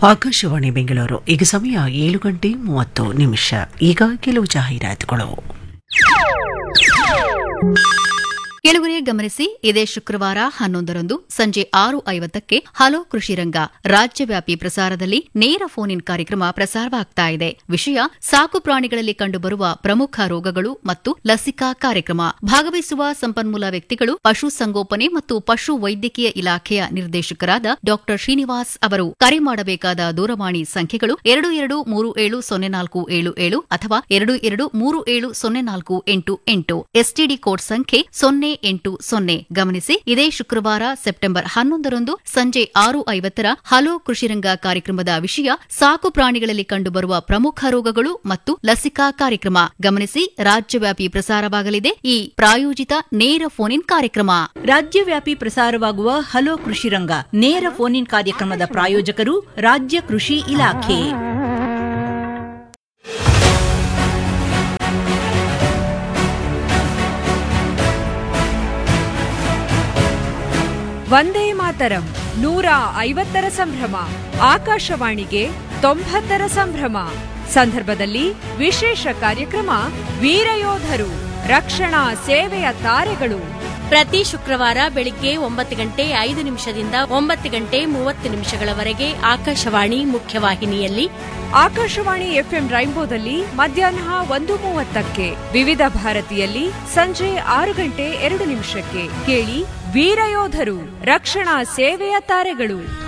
ಆಕಾಶವಾಣಿ ಬೆಂಗಳೂರು ಈಗ ಸಮಯ ಏಳು ಗಂಟೆ ಮೂವತ್ತು ನಿಮಿಷ ಈಗ ಕೆಲವು ಜಾಹೀರಾತುಗಳು ಕೆಳಗರೆ ಗಮನಿಸಿ ಇದೇ ಶುಕ್ರವಾರ ಹನ್ನೊಂದರಂದು ಸಂಜೆ ಆರು ಐವತ್ತಕ್ಕೆ ಹಲೋ ಕೃಷಿ ರಂಗ ರಾಜ್ಯವ್ಯಾಪಿ ಪ್ರಸಾರದಲ್ಲಿ ನೇರ ಫೋನ್ ಇನ್ ಕಾರ್ಯಕ್ರಮ ಪ್ರಸಾರವಾಗ್ತಾ ಇದೆ ವಿಷಯ ಸಾಕು ಪ್ರಾಣಿಗಳಲ್ಲಿ ಕಂಡುಬರುವ ಪ್ರಮುಖ ರೋಗಗಳು ಮತ್ತು ಲಸಿಕಾ ಕಾರ್ಯಕ್ರಮ ಭಾಗವಹಿಸುವ ಸಂಪನ್ಮೂಲ ವ್ಯಕ್ತಿಗಳು ಪಶು ಸಂಗೋಪನೆ ಮತ್ತು ಪಶು ವೈದ್ಯಕೀಯ ಇಲಾಖೆಯ ನಿರ್ದೇಶಕರಾದ ಡಾ ಶ್ರೀನಿವಾಸ್ ಅವರು ಕರೆ ಮಾಡಬೇಕಾದ ದೂರವಾಣಿ ಸಂಖ್ಯೆಗಳು ಎರಡು ಎರಡು ಮೂರು ಏಳು ಸೊನ್ನೆ ನಾಲ್ಕು ಏಳು ಏಳು ಅಥವಾ ಎರಡು ಎರಡು ಮೂರು ಏಳು ಸೊನ್ನೆ ನಾಲ್ಕು ಎಂಟು ಎಂಟು ಎಸ್ಟಿಡಿ ಕೋಡ್ ಸಂಖ್ಯೆ ಸೊನ್ನೆ ಎಂಟು ಸೊನ್ನೆ ಗಮನಿಸಿ ಇದೇ ಶುಕ್ರವಾರ ಸೆಪ್ಟೆಂಬರ್ ಹನ್ನೊಂದರಂದು ಸಂಜೆ ಆರು ಐವತ್ತರ ಹಲೋ ಕೃಷಿರಂಗ ಕಾರ್ಯಕ್ರಮದ ವಿಷಯ ಸಾಕು ಪ್ರಾಣಿಗಳಲ್ಲಿ ಕಂಡುಬರುವ ಪ್ರಮುಖ ರೋಗಗಳು ಮತ್ತು ಲಸಿಕಾ ಕಾರ್ಯಕ್ರಮ ಗಮನಿಸಿ ರಾಜ್ಯವ್ಯಾಪಿ ಪ್ರಸಾರವಾಗಲಿದೆ ಈ ಪ್ರಾಯೋಜಿತ ನೇರ ಫೋನ್ ಇನ್ ಕಾರ್ಯಕ್ರಮ ರಾಜ್ಯವ್ಯಾಪಿ ಪ್ರಸಾರವಾಗುವ ಹಲೋ ಕೃಷಿ ರಂಗ ನೇರ ಫೋನ್ ಇನ್ ಕಾರ್ಯಕ್ರಮದ ಪ್ರಾಯೋಜಕರು ರಾಜ್ಯ ಕೃಷಿ ಇಲಾಖೆ ವಂದೇ ಮಾತರಂ ನೂರ ಐವತ್ತರ ಸಂಭ್ರಮ ಆಕಾಶವಾಣಿಗೆ ತೊಂಬತ್ತರ ಸಂಭ್ರಮ ಸಂದರ್ಭದಲ್ಲಿ ವಿಶೇಷ ಕಾರ್ಯಕ್ರಮ ವೀರಯೋಧರು ರಕ್ಷಣಾ ಸೇವೆಯ ತಾರೆಗಳು ಪ್ರತಿ ಶುಕ್ರವಾರ ಬೆಳಿಗ್ಗೆ ಒಂಬತ್ತು ಗಂಟೆ ಐದು ನಿಮಿಷದಿಂದ ಒಂಬತ್ತು ಗಂಟೆ ಮೂವತ್ತು ನಿಮಿಷಗಳವರೆಗೆ ಆಕಾಶವಾಣಿ ಮುಖ್ಯವಾಹಿನಿಯಲ್ಲಿ ಆಕಾಶವಾಣಿ ಎಫ್ಎಂ ರೈನ್ಬೋದಲ್ಲಿ ಮಧ್ಯಾಹ್ನ ಒಂದು ಮೂವತ್ತಕ್ಕೆ ವಿವಿಧ ಭಾರತಿಯಲ್ಲಿ ಸಂಜೆ ಆರು ಗಂಟೆ ಎರಡು ನಿಮಿಷಕ್ಕೆ ಕೇಳಿ ವೀರಯೋಧರು ರಕ್ಷಣಾ ಸೇವೆಯ ತಾರೆಗಳು